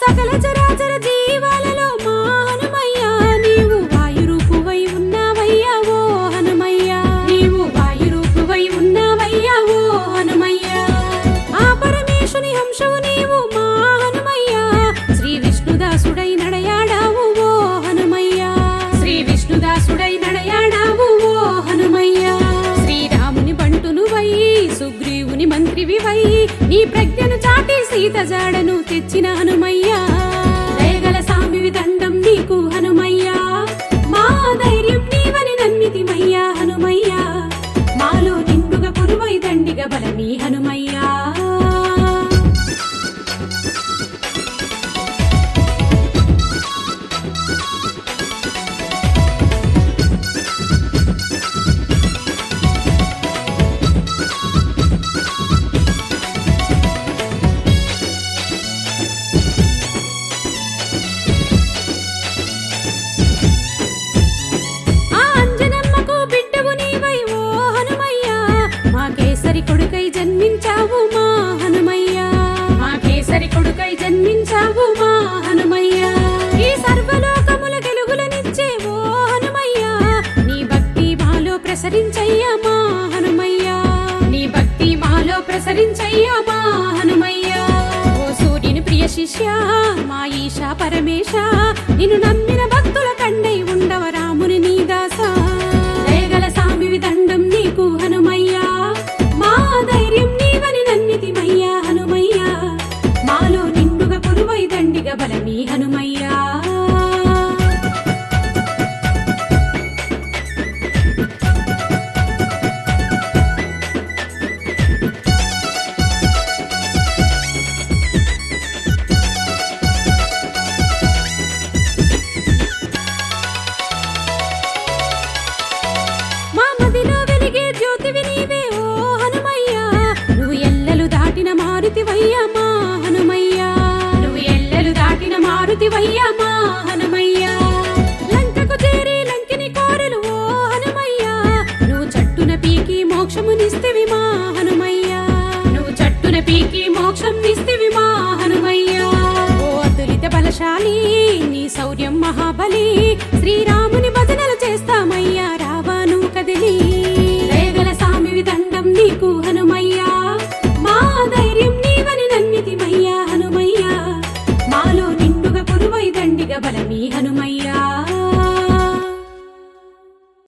సకల చరాచర జీవాలలో మా హనుమయ్య నీవు వాయురూపువై ఉన్నావయ్యా ఓ హనుమయ్య నీవు వాయురూపువై ఉన్నావయ్యా ఓ హనుమయ్య ఆ పరమేశుని హంసవు నీవు మా హనుమయ్య శ్రీ విష్ణుదాసుడై నడయాడావు ఓ హనుమయ్య శ్రీ విష్ణుదాసుడై నడయాడావు ఓ హనుమయ్య శ్రీరాముని బంటును వై సుగ్రీవుని మంత్రివి వై నీ ప్రజ్ఞను చాటి సీత జాడను తెచ్చిన హనుమయ్య దయగల సామివి దండం నీకు హనుమయ్య మా ధైర్యం నీవని నమ్మితిమయ్యా హనుమయ్య మాలో నిండుగా కురువై దండిగా బలమీ హనుమయ్యా ఆ అంజనమ్మకు బిడ్డవు నీవై ఓ హనుమయ్య మా కేసరి కొడుకై జన్మించావు మా హనుమయ్య మా కేసరి కొడుకై జన్మించావు మా హనుమయ్య ఈ సర్వలోకముల గెలుగులనిచ్చే ఓ హనుమయ్య నీ భక్తి మాలో ప్రసరించయ్యా మా హనుమయ్య నీ భక్తి మాలో ప్రసరించయ్యా మా హనుమయ్య ఓ సూర్యుని ప్రియ శిష్య మా ఈశా పరమేశ నిన్ను నమ్మిన భక్తుల కండై ఉండవ రాముని నీ దాస దయగల సామివి దండం నీకు హనుమయ్యా మా ధైర్యం నీవని నన్నితిమయ్యా హనుమయ్యా మాలో నిండుగా కురువై దండిగా బలమీ హనుమయ్యా మా మదిలో వెలిగే జ్యోతివి నీవే ఓ హనుమయ్య నువ్వు ఎల్లలు దాటిన మారుతివయ్యా మా హనుమయ్య నువ్వు ఎల్లలు దాటిన మారుతివయ్యా మా హనుమయ్య లంకకు చేరి లంకిని కోరలు ఓ హనుమయ్య నువ్వు చట్టున పీకి మోక్షమునిస్తివి మా హనుమయ్య నువ్వు చట్టున పీకి మోక్షం నిస్తివి మా హనుమయ్య ఓ అతులిత బలశాలి నీ శౌర్యం మహాబలి శ్రీరామ